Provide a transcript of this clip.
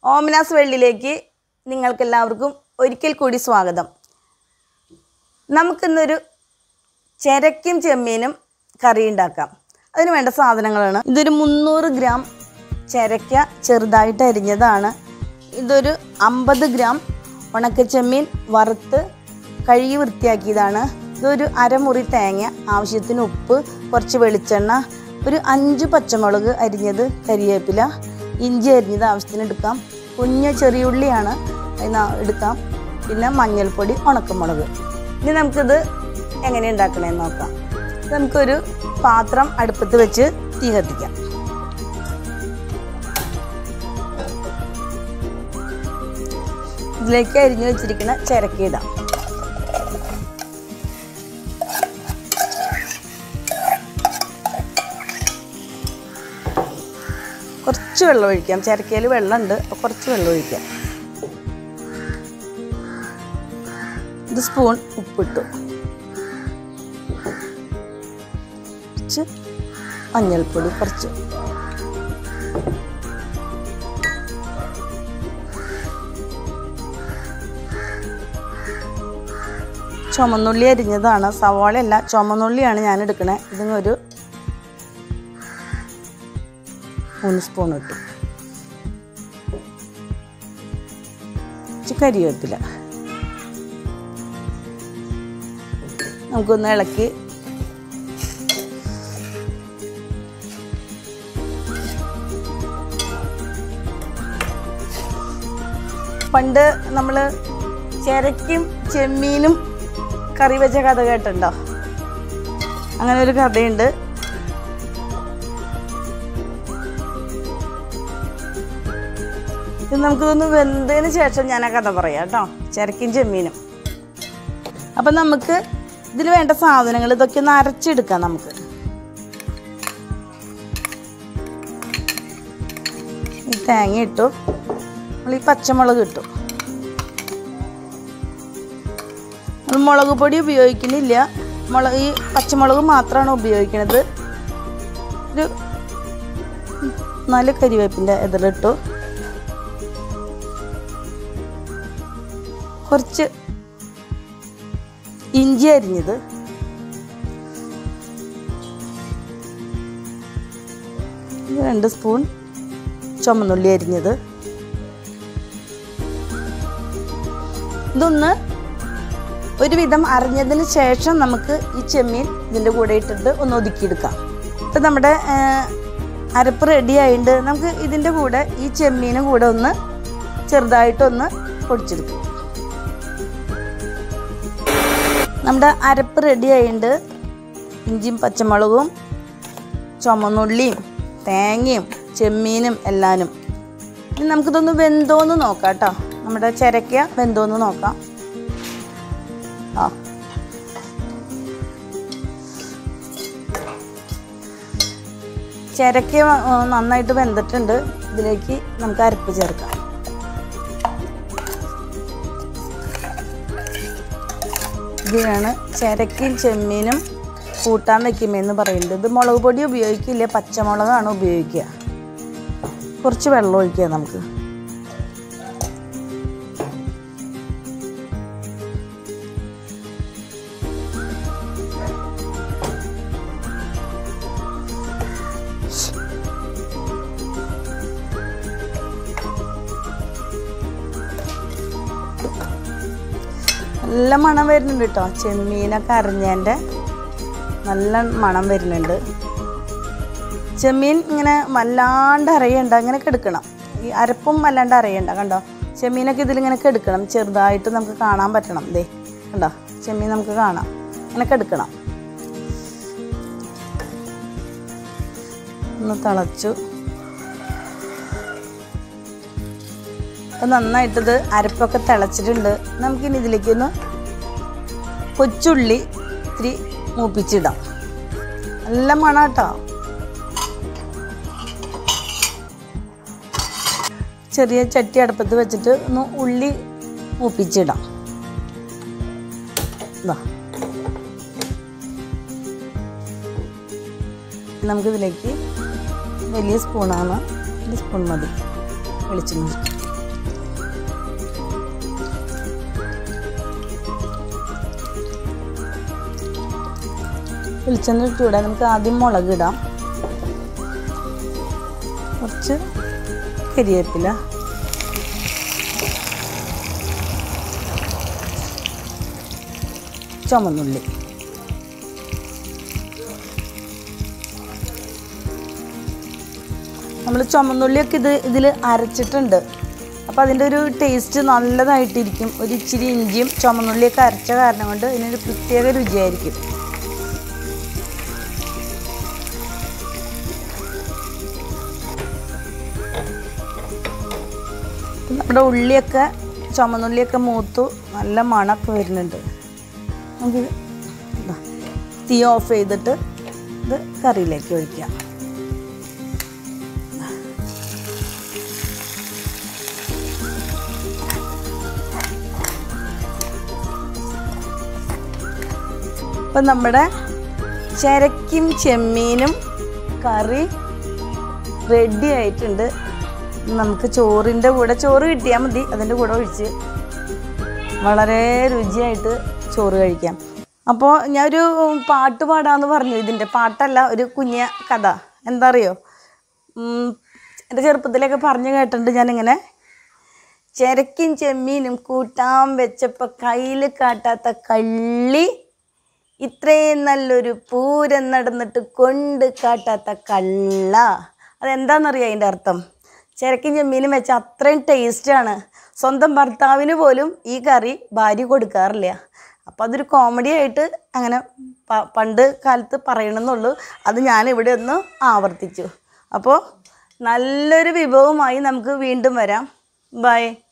ഓമനാസ് വെള്ളിലേക്ക് നിങ്ങൾക്കെല്ലാവർക്കും ഒരിക്കൽ കൂടി സ്വാഗതം നമുക്കിന്നൊരു ചിരക്കും ചെമ്മീനും കറി ഉണ്ടാക്കാം അതിന് വേണ്ട സാധനങ്ങളാണ് ഇതൊരു മുന്നൂറ് ഗ്രാം ചിരക്ക ചെറുതായിട്ട് അരിഞ്ഞതാണ് ഇതൊരു അമ്പത് ഗ്രാം ഉണക്കച്ചെമ്മീൻ വറുത്ത് കഴുകി വൃത്തിയാക്കിയതാണ് ഇതൊരു അരമുറി തേങ്ങ ആവശ്യത്തിന് ഉപ്പ് കുറച്ച് വെളിച്ചെണ്ണ ഒരു അഞ്ച് പച്ചമുളക് അരിഞ്ഞത് കരിവേപ്പില ഇഞ്ചി അരിഞ്ഞത് ആവശ്യത്തിന് എടുക്കാം കുഞ്ഞ ചെറിയുള്ളിയാണ് അതിന് എടുക്കാം പിന്നെ മഞ്ഞൾപ്പൊടി ഉണക്കമുളക് ഇനി നമുക്കിത് എങ്ങനെ ഉണ്ടാക്കണമെന്ന് നോക്കാം ഇത് നമുക്കൊരു പാത്രം അടുപ്പത്ത് വെച്ച് തീ കത്തിക്കാം ഇതിലേക്ക് അരിഞ്ഞു വെച്ചിരിക്കുന്ന ചിരക്കി ഇടാം കുറച്ച് വെള്ളം ഒഴിക്കാം ചിരക്കയിൽ വെള്ളമുണ്ട് അപ്പോൾ കുറച്ച് വെള്ളം ഒഴിക്കാം ഒരു സ്പൂൺ ഉപ്പിട്ടു കുറച്ച് മഞ്ഞൾപ്പൊടി കുറച്ച് ചുമന്നുള്ളി അരിഞ്ഞതാണ് സവാളയല്ല ചുമന്നുള്ളിയാണ് ഞാൻ എടുക്കണേ ഇതിന് ഒരു മൂന്ന് സ്പൂൺ ഇട്ടു കുറച്ച് കരിവേപ്പില നമുക്കൊന്ന് ഇളക്കി പണ്ട് നമ്മൾ ചിരക്കും ചെമ്മീനും കറി വെച്ച കഥ കേട്ടിട്ടുണ്ടോ അങ്ങനെ ഒരു കഥയുണ്ട് ഇത് നമുക്കിതൊന്ന് വെന്തതിന് ശേഷം ഞാൻ ആ കഥ പറയാം കേട്ടോ ചിരക്കും ചെമ്മീനും അപ്പം നമുക്ക് ഇതിൽ വേണ്ട സാധനങ്ങൾ ഇതൊക്കെ ഒന്ന് അരച്ചെടുക്കാം നമുക്ക് ഈ തേങ്ങ ഇട്ടു നമ്മൾ ഈ പച്ചമുളക് ഇട്ടു നമ്മൾ മുളക് പൊടി ഉപയോഗിക്കുന്നില്ല മുളക് ഈ പച്ചമുളക് മാത്രമാണ് ഉപയോഗിക്കുന്നത് ഒരു നാല് കരിവേപ്പിൻ്റെ ഇതിലിട്ടു കുറച്ച് ഇഞ്ചി അരിഞ്ഞത് രണ്ട് സ്പൂൺ ചുമന്നുള്ളി അരിഞ്ഞത് ഇതൊന്ന് ഒരുവിധം അരിഞ്ഞതിന് ശേഷം നമുക്ക് ഈ ചെമ്മീൻ ഇതിൻ്റെ കൂടെ ഇട്ടിട്ട് ഒന്ന് ഒതുക്കിയെടുക്കാം ഇപ്പം നമ്മുടെ ആ, അരപ്പ് റെഡി ആയിട്ടുണ്ട് നമുക്ക് ഇതിൻ്റെ കൂടെ ഈ ചെമ്മീനും കൂടെ ഒന്ന് ചെറുതായിട്ടൊന്ന് പൊടിച്ചെടുക്കാം നമ്മുടെ അരപ്പ് റെഡി ആയിട്ടുണ്ട് ഇഞ്ചിയും പച്ചമുളകും ചുമന്നുള്ളിയും തേങ്ങയും ചെമ്മീനും എല്ലാനും ഇനി നമുക്കിതൊന്ന് വെന്തോന്ന് നോക്കാം കേട്ടോ നമ്മുടെ ചിരക്ക വെന്തോന്ന് നോക്കാം ആ ചിരക്ക ആ, നന്നായിട്ട് വെന്തിട്ടുണ്ട് ഇതിലേക്ക് നമുക്ക് അരപ്പ് ചേർക്കാം ഇതിനാണ് ചിരക്കയും ചെമ്മീനും കൂട്ടാൻ വെക്കുമെന്ന് പറയുന്നത് ഇത് മുളക് പൊടി ഉപയോഗിക്കില്ല പച്ചമുളകാണ് ഉപയോഗിക്കുക കുറച്ച് വെള്ളം ഒഴിക്കുക നമുക്ക് നല്ല മണം വരുന്നുണ്ട് കേട്ടോ ചെമ്മീനൊക്കെ അരിഞ്ഞതിൻ്റെ നല്ല മണം വരുന്നുണ്ട് ചെമ്മീൻ ഇങ്ങനെ വല്ലാണ്ട് അറിയണ്ട അങ്ങനെ കെടുക്കണം ഈ അരപ്പും വല്ലാണ്ട് അറിയണ്ട കണ്ടോ ചെമ്മീനൊക്കെ ഇതിലിങ്ങനെ കെടുക്കണം ചെറുതായിട്ട് നമുക്ക് കാണാൻ പറ്റണം ദേ കണ്ടോ ചെമ്മീൻ നമുക്ക് കാണാം ഇങ്ങനെ കെടുക്കണം ഒന്ന് തിളച്ചു അപ്പം നന്നായിട്ടിത് അരപ്പൊക്കെ തിളച്ചിട്ടുണ്ട് നമുക്കിനി ഇതിലേക്കൊന്ന് കൊച്ചുള്ളി ഇത്തിരി മൂപ്പിച്ചിടാം നല്ല മണം കേട്ടോ ചെറിയ ചട്ടി അടുപ്പത്ത് വെച്ചിട്ട് ഒന്ന് ഉള്ളി മൂപ്പിച്ചിടാം ഇതാ നമുക്കിതിലേക്ക് വലിയ സ്പൂണാണ് ഒരു സ്പൂൺ മതി വെളിച്ചെണ്ണ ഒഴിക്കാം. വെളിച്ചെണ്ണ ചൂടാൻ നമുക്ക് ആദ്യം മുളക് ഇടാം കുറച്ച് കരിവേപ്പില ചുമന്നുള്ളി നമ്മൾ ചുമന്നുള്ളിയൊക്കെ ഇത് ഇതിൽ അരച്ചിട്ടുണ്ട് അപ്പോൾ അതിൻ്റെ ഒരു ടേസ്റ്റ് നല്ലതായിട്ടിരിക്കും ഒരു ഇച്ചിരി ഇഞ്ചിയും ചുമന്നുള്ളിയൊക്കെ അരച്ച കാരണം കൊണ്ട് ഇതിനൊരു പ്രത്യേക രുചിയായിരിക്കും നമ്മുടെ ഉള്ളിയൊക്കെ ചുമന്നുള്ളിയൊക്കെ മൂത്തു നല്ല മണമൊക്കെ വരുന്നുണ്ട് നമുക്ക് ഇതാ, തീ ഓഫ് ചെയ്തിട്ട് ഇത് കറിയിലേക്ക് ഒഴിക്കാം അപ്പം നമ്മുടെ ചിരക്കും ചെമ്മീനും കറി റെഡി ആയിട്ടുണ്ട് നമുക്ക് ചോറിൻ്റെ കൂടെ ചോറ് കിട്ടിയാൽ മതി അതിൻ്റെ കൂടെ ഒഴിച്ച് വളരെ രുചിയായിട്ട് ചോറ് കഴിക്കാം അപ്പോൾ ഞാനൊരു പാട്ട് പാടാമെന്ന് പറഞ്ഞു ഇതിൻ്റെ പാട്ടല്ല ഒരു കുഞ്ഞ കഥ എന്താ അറിയോ ഉം, എൻ്റെ ചെറുപ്പത്തിലൊക്കെ പറഞ്ഞു കേട്ടിട്ടുണ്ട് ഞാനിങ്ങനെ ചിരക്കും ചെമ്മീനും കൂട്ടാൻ വെച്ചപ്പോൾ കയ്യിൽ കാട്ടാത്ത കള്ളി ഇത്രയും നല്ലൊരു പൂരം നടന്നിട്ട് കൊണ്ട് കാട്ടാത്ത കള്ള അതെന്താണെന്നറിയോ അതിൻ്റെ അർത്ഥം ചിരക്കും ചെമ്മീനും വെച്ച അത്രയും ടേസ്റ്റാണ് സ്വന്തം ഭർത്താവിന് പോലും ഈ കറി ഭാര്യ കൊടുക്കാറില്ല അപ്പോൾ അതൊരു കോമഡി ആയിട്ട് അങ്ങനെ പ- പണ്ട് കാലത്ത് പറയണമെന്നുള്ളൂ അത് ഞാൻ ഇവിടെ ഒന്ന് ആവർത്തിച്ചു അപ്പോൾ നല്ലൊരു വിഭവമായി നമുക്ക് വീണ്ടും വരാം ബൈ